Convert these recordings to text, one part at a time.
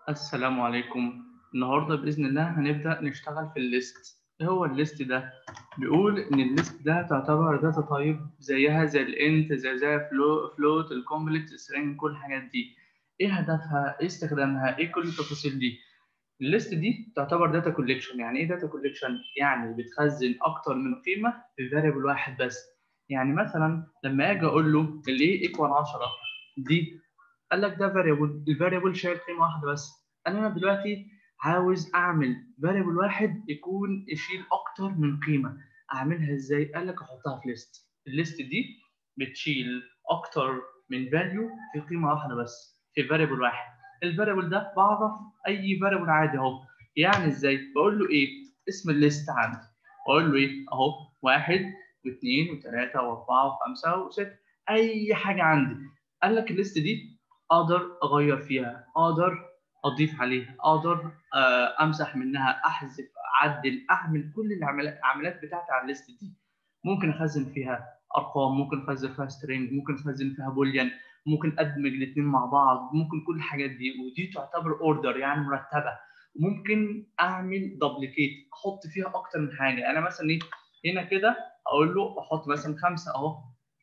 السلام عليكم النهارده بإذن الله هنبدأ نشتغل في الليست ايه هو الليست ده بيقول ان الليست ده تعتبر داتا تايب زيها زي الانت زي زي فلو فلوت الكومبلكس سترينج كل الحاجات دي ايه هدفها ايه استخدامها ايه كل التفاصيل دي الليست دي تعتبر داتا كوليكشن يعني ايه داتا كوليكشن يعني بتخزن اكتر من قيمه في فاريبل واحد بس يعني مثلا لما اجي اقول له الايه ايكوال 10 دي قال لك ده فاريبل الفاريبل شايل قيمه واحده بس انا دلوقتي عاوز اعمل فاريبل واحد يكون يشيل اكتر من قيمه اعملها ازاي قال لك احطها في ليست الليست دي بتشيل اكتر من فاليو في قيمه واحده بس في فاريبل واحد الفاريبل ده بعرف اي فاريبل عادي اهو يعني ازاي بقول له ايه اسم الليست عندي اقول له ايه اهو واحد واثنين وثلاثه واربعه وخمسه وسته اي حاجه عندي قال لك الليست دي اقدر اغير فيها اقدر اضيف عليها اقدر امسح منها احذف اعدل اعمل كل العمليات بتاعتي على الليست دي ممكن اخزن فيها ارقام ممكن اخزن فيها سترينج ممكن اخزن فيها بوليان ممكن ادمج الاثنين مع بعض ممكن كل الحاجات دي ودي تعتبر اوردر يعني مرتبه ممكن اعمل دبليكيت احط فيها اكتر من حاجه انا مثلا ايه هنا كده اقول له احط مثلا خمسه اهو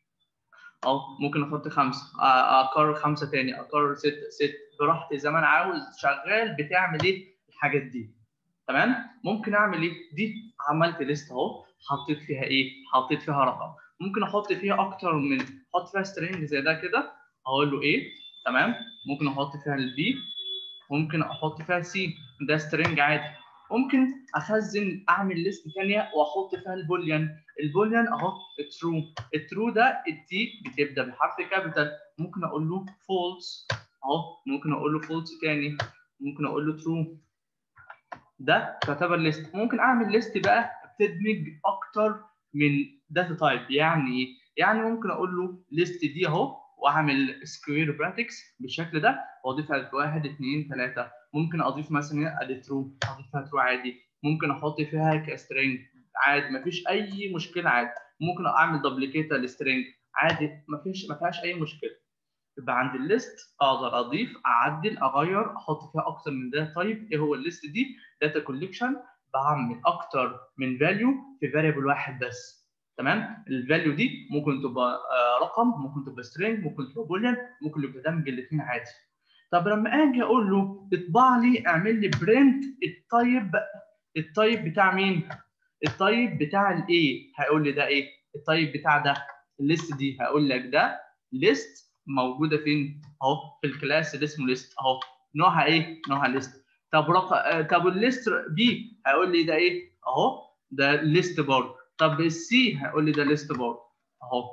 اهو ممكن احط خمسه اكرر خمسه تاني اكرر ست ست براحتي زي ما انا عاوز شغال بتعمل ايه الحاجات دي تمام ممكن اعمل ايه دي عملت ليست اهو حطيت فيها ايه حطيت فيها رقم ممكن احط فيها اكتر من احط فيها سترينج زي ده كده اقول له ايه تمام ممكن احط فيها البي ممكن احط فيها سي ده سترينج عادي ممكن اخزن اعمل ليست ثانيه واحط فيها البوليان البوليان اهو الترو الترو ده التي بتبدا بحرف كابيتال ممكن اقول له فولس اهو ممكن اقول له فولس تاني ممكن اقول له ترو ده تعتبر ليست ممكن اعمل ليست بقى تدمج اكتر من داتا تايب يعني ايه يعني ممكن اقول له ليست دي اهو واعمل سكوير براتكس بالشكل ده واضيفها واحد اثنين ثلاثه ممكن اضيف مثلا ادي ترو اضيفها ترو عادي ممكن احط فيها كسترينج عادي مفيش اي مشكله عادي ممكن اعمل دبليكيت للسترينج عادي مفيش ما فيهاش اي مشكله يبقى عند الليست اقدر اضيف اعدل اغير احط فيها اكتر من داتا تايب ايه هو الليست دي داتا كوليكشن بعمل اكتر من فاليو في فاريبل واحد بس تمام الفاليو دي ممكن تبقى رقم ممكن تبقى سترينج ممكن تبقى بوليان ممكن يبقى دمج الاثنين عادي طب لما اجي اقول له اطبع لي اعمل لي برنت التايب التايب بتاع مين التايب بتاع الايه هيقول لي ده ايه التايب بتاع ده الليست دي هقول لك ده ليست موجوده فين اهو في الكلاس اللي اسمه ليست اهو نوعها ايه نوعها ليست طب رق... طب الليست بي هيقول لي ده ايه اهو ده ليست برضه طب السي هيقول لي ده ليست برضه اهو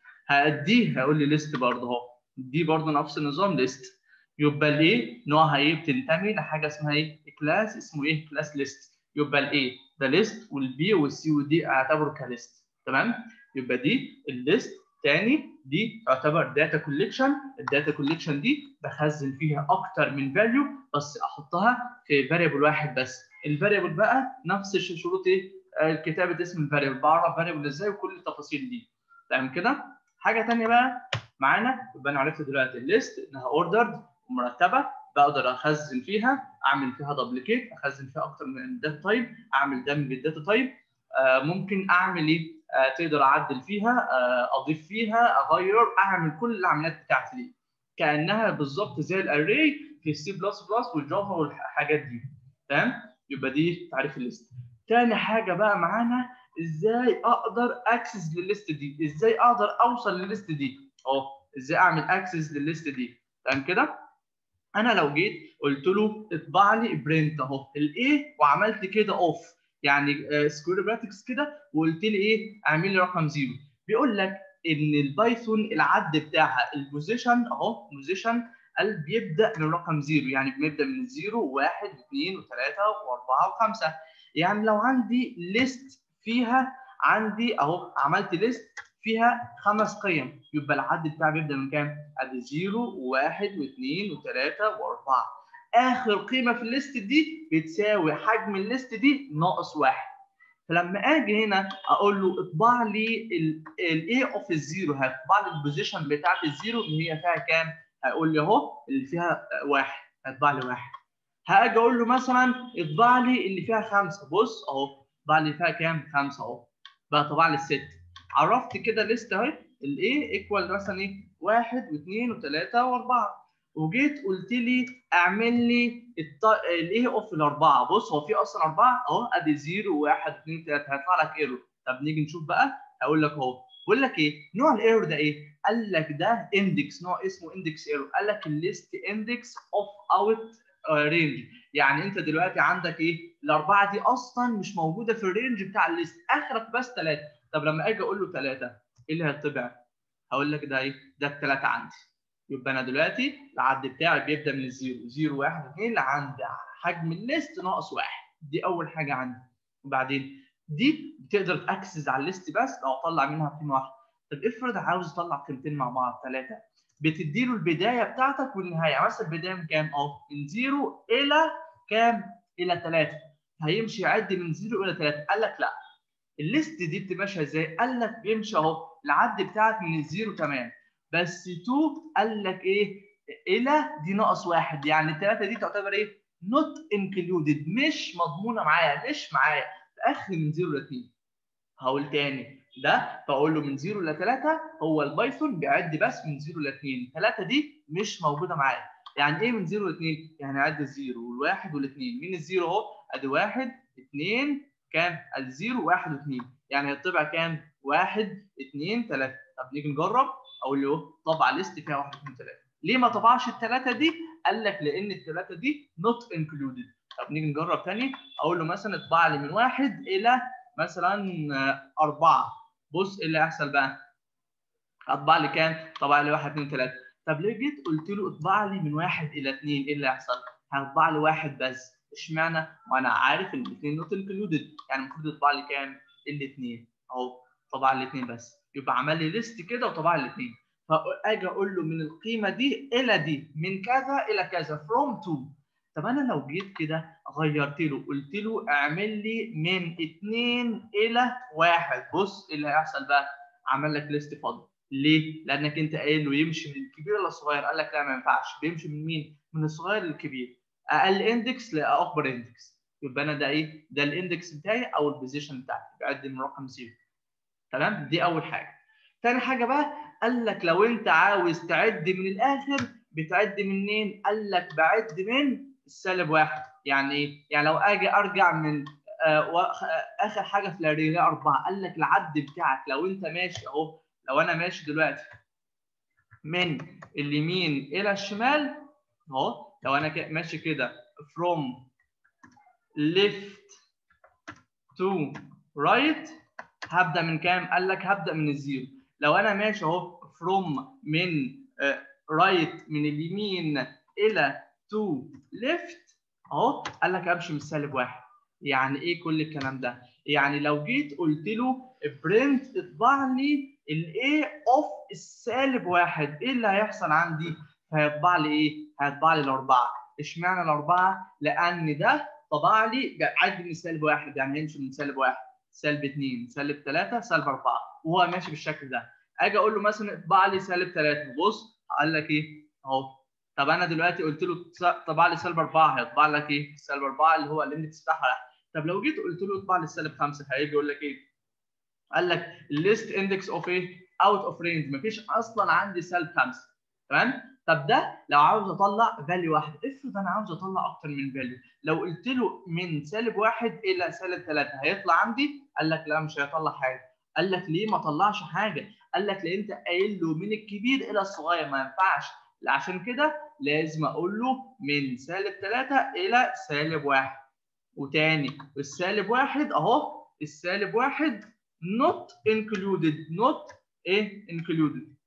هاديه هيقول لي ليست برضه اهو دي برضه نفس النظام ليست يبقى الايه نوعها ايه بتنتمي لحاجه اسمها ايه كلاس اسمه ايه كلاس ليست يبقى الايه ده ليست والبي والسي والدي اعتبره كليست تمام يبقى دي الليست تاني دي تعتبر داتا كوليكشن الداتا كوليكشن دي بخزن فيها اكتر من فاليو بس احطها في فاريبل واحد بس الفاريبل بقى نفس شروط ايه كتابه اسم الفاريبل بعرف فاريبل ازاي وكل التفاصيل دي تمام كده حاجه ثانيه بقى معانا يبقى انا عرفت دلوقتي الليست انها اوردرد ومرتبه بقدر اخزن فيها اعمل فيها دبليكيت اخزن فيها اكتر من داتا تايب اعمل دمج الداتا تايب آه ممكن اعمل ايه آه تقدر اعدل فيها آه اضيف فيها اغير اعمل كل العمليات بتاعتي دي كانها بالظبط زي الاري في السي بلس بلس والجافا والحاجات دي تمام يبقى دي تعريف الليست تاني حاجه بقى معانا ازاي اقدر اكسس للليست دي ازاي اقدر اوصل للليست دي اهو ازاي اعمل اكسس للليست دي تمام كده انا لو جيت قلت له اطبع لي برنت اهو الايه وعملت كده اوف يعني سكوير براتكس كده وقلت لي ايه اعمل لي رقم زيرو بيقول لك ان البايثون العد بتاعها البوزيشن اهو بوزيشن قال بيبدا من رقم زيرو يعني بنبدا من زيرو وواحد واثنين وثلاثه واربعه وخمسه يعني لو عندي ليست فيها عندي اهو عملت ليست فيها خمس قيم يبقى العد بتاعي بيبدا من كام؟ ادي 0 و1 و2 و3 و4 اخر قيمه في الليست دي بتساوي حجم الليست دي ناقص واحد فلما اجي هنا اقول له اطبع لي الاي اوف الزيرو هيطبع لي البوزيشن بتاعت الزيرو ان هي فيها كام؟ هيقول لي اهو اللي فيها واحد هيطبع لي واحد هاجي اقول له مثلا اطبع لي اللي فيها خمسه بص اهو اطبع لي فيها كام؟ خمسه اهو بقى طبع لي الست عرفت كده ليست اهي الايه ايكوال مثلا ايه؟ واحد واثنين وثلاثه واربعه وجيت قلت لي اعمل لي الايه اوف الاربعه بص هو في اصلا اربعه اهو ادي 0 1 2 3 هيطلع لك ايرور طب نيجي نشوف بقى هقول لك اهو بقول لك ايه نوع الايرور ده ايه قال لك ده اندكس نوع اسمه اندكس ايرور قال لك الليست اندكس اوف اوت رينج يعني انت دلوقتي عندك ايه الاربعه دي اصلا مش موجوده في الرينج بتاع الليست اخرك بس ثلاثه طب لما اجي اقول له ثلاثه ايه اللي هيطبع هقول لك ده ايه ده الثلاثه عندي يبقى انا دلوقتي العد بتاعي بيبدا من الزيرو 0 1 2 لعند حجم الليست ناقص واحد دي اول حاجه عندي وبعدين دي بتقدر تاكسس على الليست بس لو اطلع منها قيمه واحده طب افرض عاوز اطلع قيمتين مع بعض ثلاثه بتدي له البدايه بتاعتك والنهايه يعني مثلا البدايه من كام اهو من 0 الى كام الى 3 هيمشي يعد من 0 الى 3 قال لك لا الليست دي بتمشي ازاي قال لك بيمشي اهو العد بتاعك من الزيرو تمام بس 2 قال لك ايه الى دي ناقص واحد يعني الثلاثه دي تعتبر ايه نوت انكلودد مش مضمونه معايا مش معايا في اخر من 0 ل 2 هقول تاني ده بقول له من 0 ل 3 هو البايثون بيعد بس من 0 ل 2 3 دي مش موجوده معايا يعني ايه من 0 ل 2 يعني عد الزيرو والواحد والاثنين مين الزيرو اهو ادي واحد اثنين كام الزيرو واحد واثنين يعني هيطبع كام واحد اثنين ثلاثه طب نيجي نجرب اقول له طبع ليست فيها 1 2 3 ليه ما طبعش الثلاثه دي؟ قال لك لان الثلاثه دي نوت انكلودد طب نيجي نجرب ثاني اقول له مثلا اطبع لي من واحد الى مثلا اربعه بص ايه اللي هيحصل بقى؟ اطبع لي كام؟ طبع لي 1 2 3 طب ليه جيت قلت له اطبع لي من واحد الى اثنين ايه اللي هيحصل؟ هيطبع لي واحد بس اشمعنى؟ وانا عارف ان الاثنين نوت انكلودد يعني المفروض يطبع لي كام؟ الاثنين اهو طبع لي الاثنين بس يبقى عمل لي ليست كده وطبع لي الاثنين فاجي اقول له من القيمه دي الى دي من كذا الى كذا from to طب انا لو جيت كده غيرت له قلت له اعمل لي من 2 الى 1 بص ايه اللي هيحصل بقى عمل لك ليست فاضي ليه؟ لانك انت قايل له يمشي من الكبير للصغير قال لك لا ما ينفعش بيمشي من مين؟ من الصغير للكبير اقل اندكس لاكبر اندكس يبقى انا ده ايه؟ ده الاندكس بتاعي او البوزيشن بتاعي بيعد من رقم زيرو تمام؟ دي اول حاجه. تاني حاجه بقى قال لك لو انت عاوز تعد من الاخر بتعد منين؟ قال لك بعد من السالب واحد يعني ايه؟ يعني لو اجي ارجع من آه اخر حاجه في الاري اربعه قال لك العد بتاعك لو انت ماشي اهو لو انا ماشي دلوقتي من اليمين الى الشمال اهو لو انا ماشي كده from left to right هبدا من كام؟ قال لك هبدا من الزيرو لو انا ماشي اهو from من رايت right من اليمين الى تو ليفت اهو قال لك امشي من سالب واحد يعني ايه كل الكلام ده؟ يعني لو جيت قلت له برنت اطبع لي الايه اوف السالب واحد ايه اللي هيحصل عندي؟ هيطبع لي ايه؟ هيطبع لي الاربعه اشمعنى الاربعه؟ لان ده طبع لي عد من سالب واحد يعني هيمشي من سالب واحد سالب اثنين سالب ثلاثه سالب اربعه وهو ماشي بالشكل ده اجي اقول له مثلا اطبع لي سالب 3 بص قال لك ايه اهو طب انا دلوقتي قلت له طبع لي سالب 4 هيطبع لك ايه سالب 4 اللي هو الاندكس بتاعها طب لو جيت قلت له اطبع لي سالب 5 هيجي يقول لك ايه قال لك list index of ايه out of range مفيش اصلا عندي سالب 5 تمام طب ده لو عاوز اطلع فاليو واحد افرض انا عاوز اطلع اكتر من فاليو لو قلت له من سالب واحد الى سالب 3 هيطلع عندي قال لك لا مش هيطلع حاجه قال لك ليه ما طلعش حاجه قال لك لان انت قايل له من الكبير الى الصغير ما ينفعش عشان كده لازم اقول له من سالب 3 الى سالب 1 وتاني السالب 1 اهو السالب 1 not included not ايه included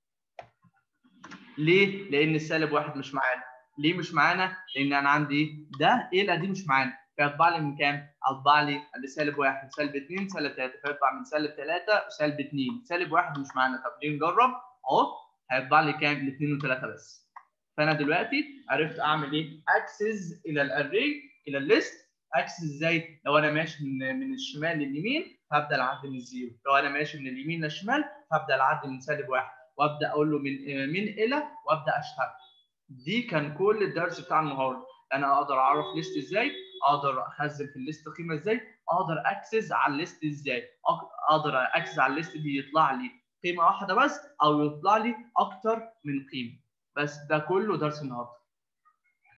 ليه؟ لان السالب 1 مش معانا ليه مش معانا؟ لان انا عندي ده الى دي مش معانا فيطبع لي من كام؟ اطبع لي عند سالب 1 سالب 2 سالب 3 فيطبع من سالب 3 وسالب 2 سالب 1 مش معانا طب ليه نجرب؟ اهو هيطبع لي كام؟ الاثنين و3 بس فانا دلوقتي عرفت اعمل ايه؟ اكسس الى الاري الى الليست اكسس ازاي؟ لو انا ماشي من من الشمال لليمين هبدا العد من الزيرو لو انا ماشي من اليمين للشمال هبدا العد من سالب 1 وابدا اقول له من من الى وابدا اشتغل دي كان كل الدرس بتاع النهارده انا اقدر اعرف ليست ازاي اقدر اخزن في الليست قيمه ازاي اقدر اكسس على الليست ازاي اقدر اكسس على الليست دي يطلع لي قيمه واحده بس او يطلع لي اكتر من قيمه بس ده كله درس النهارده